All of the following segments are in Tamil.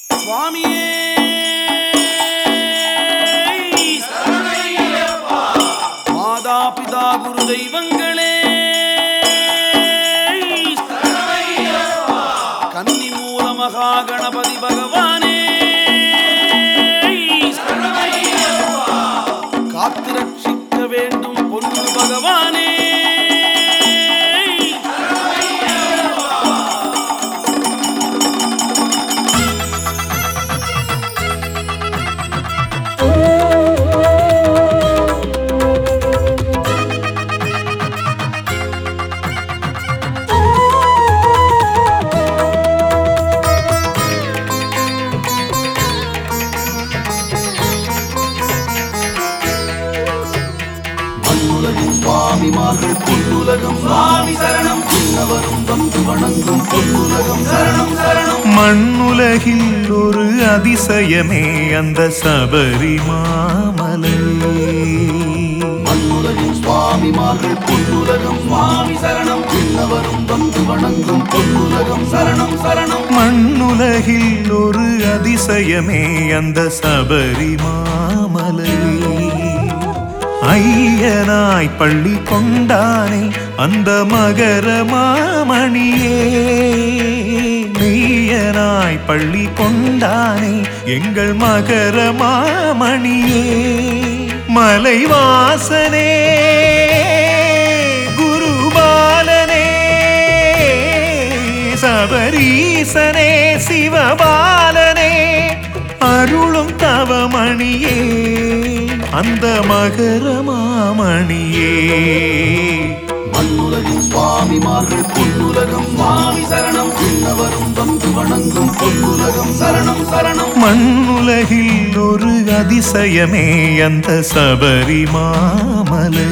சுவாமியே மாதா பிதா குரு தெய்வங்களே கன்னி மூல மகா கணபதி பகவானே காத்து ரட்சிக்க வேண்டும் பொன்னு பகவானே மண்ணுலகின் சுவாமிமார்கள் பொன்னுலகம் சுவாமி சரணம் இன்னவரும் வந்து வணங்கும் பொன்னுலகம் சரணம் சரணம் மண்ணுலகில் ஒரு அதிசயமே அந்த சபரி மாமலை மண்ணுலகின் சுவாமிமார்கள் பொன்னுலகம் சுவாமி சரணம் இன்னவரும் வந்து வணங்கும் பொன்னுலகம் சரணம் சரணம் மண்ணுலகில் ஒரு அதிசயமே அந்த சபரி மாமலை ஐயனாய் பள்ளி கொண்டானே அந்த மகர மாமணியே மெய்யனாய் பள்ளி கொண்டானே எங்கள் மகர மாமணியே மலைவாசனே குருபாலனே சபரீசனே சிவபாலனே அருளும் தவமணியே அந்த மகர மாமணியே மண்ணுலகின் சுவாமிமார்கள் பொன்னுலகம் சுவாமி சரணம் இன்னவரும் வந்து வணங்கும் பொன்னுலகம் சரணம் சரணம் மண்ணுலகில் ஒரு அதிசயமே அந்த சபரி மாமலை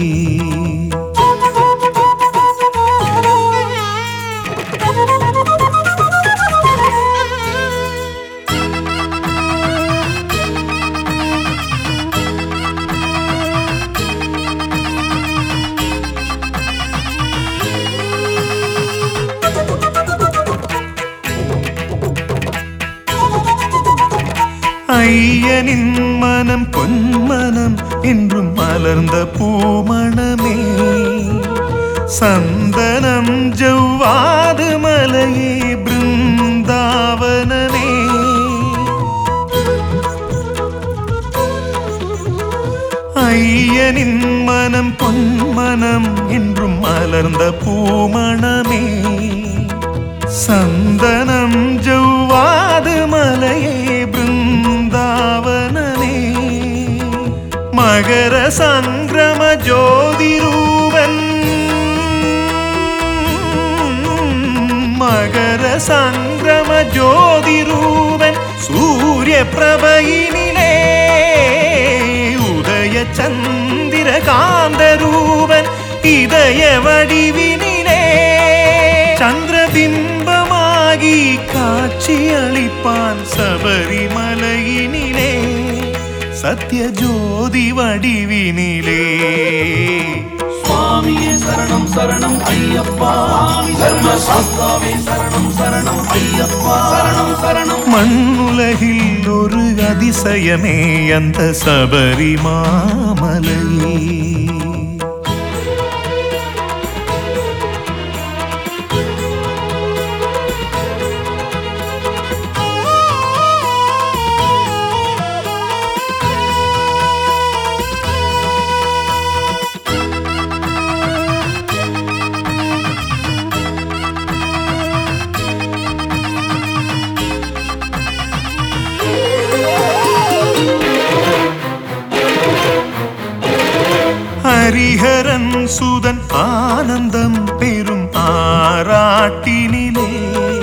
ஐயனின் மனம் பொன்மனம் என்றும் மலர்ந்த பூமணமே சந்தனம் ஜவ்வாது மலையே பிருந்தாவனமே ஐயனின் மனம் பொன்மனம் என்றும் மலர்ந்த பூமணமே சந்தனம் ஜவ்வாது மலையே பிருந்தாவனமே மகர சங்கிரம ஜோதிரூபன் மகர சங்கிரம ஜோதிரூபன் சூரிய பிரபையினிலே உதய சந்திர காந்தரூபன் இதய வடிவினிலே சந்திரபிம்பமாகி காட்சி அளிப்பான் சபரிமலையினிலே சத்ய ஜோதி வடிவினிலே சுவாமியே சரணம் சரணம் ஐயப்பா தர்மசாஸ்தாவே சரணம் சரணம் ஐயப்பா சரணம் சரணம் மண்ணுலகில் ஒரு அதிசயமே அந்த சபரி மாமலை ஹரிஹரன் சுதன் ஆனந்தம் பெரும் ஆராட்டினிலே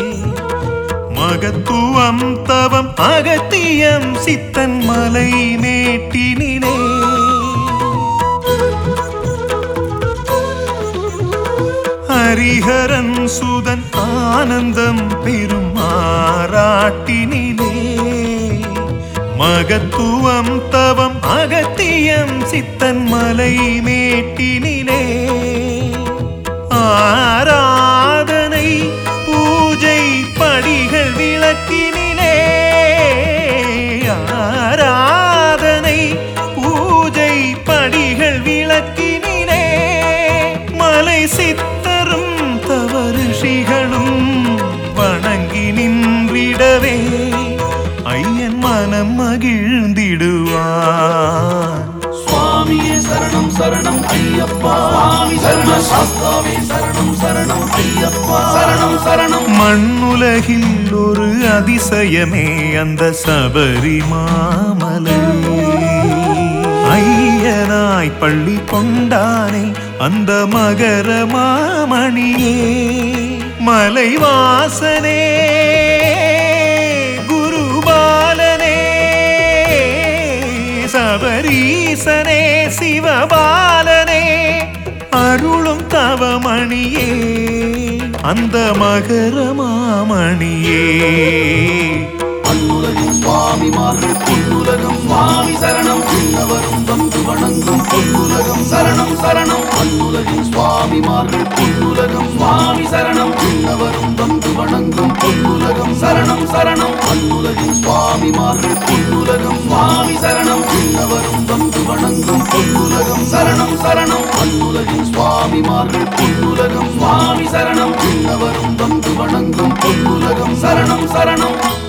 மகத்துவம் தவம் அகத்தியம் சித்தன் மலை மேட்டினிலே ஹரிஹரன் சுதன் ஆனந்தம் பெரும் ஆராட்டினிலே மகத்துவம் தவம் அகத்தியம் சித்தன் மலை மேட்டினிலே ஆராதனை பூஜை படிகள் விளக்கினிலே கண்டவே ஐயன் மனம் மகிழ்ந்திடுவான் சுவாமியே சரணம் சரணம் ஐயப்பா சுவாமி சரண சாஸ்தாவே சரணம் சரணம் ஐயப்பா சரணம் சரணம் மண்ணுலகில் ஒரு அதிசயமே அந்த சபரி மாமலை ஐயனாய் பள்ளி கொண்டானே அந்த மகர மாமணியே மலைவாசனே குருபாலனே சபரீசனே சிவபாலனே அருளும் தவமணியே அந்த மகர மாமணியே மண்ணுலகின் சுவாமிமார்கள் பொன்னுலகம் சுவாமி சரணம் விண்ணவரும் வந்து வணங்கும் பொன்னுலகம் சரணம் சரணம் மண்ணுலகின் சுவாமிமார்கள் பொன்னுலகம் சுவாமி சரணம் விண்ணவரும் வந்து வணங்கும் பொன்னுலகம் சரணம் சரணம் மண்ணுலகின் சுவாமிமார்கள் பொன்னுலகம் சுவாமி சரணம் விண்ணவரும் வந்து வணங்கும் பொன்னுலகம் சரணம் சரணம் மண்ணுலகின் சுவாமிமார்கள் பொன்னுலகம் சுவாமி சரணம் விண்ணவரும் வந்து வணங்கும் பொன்னுலகம் சரணம் சரணம்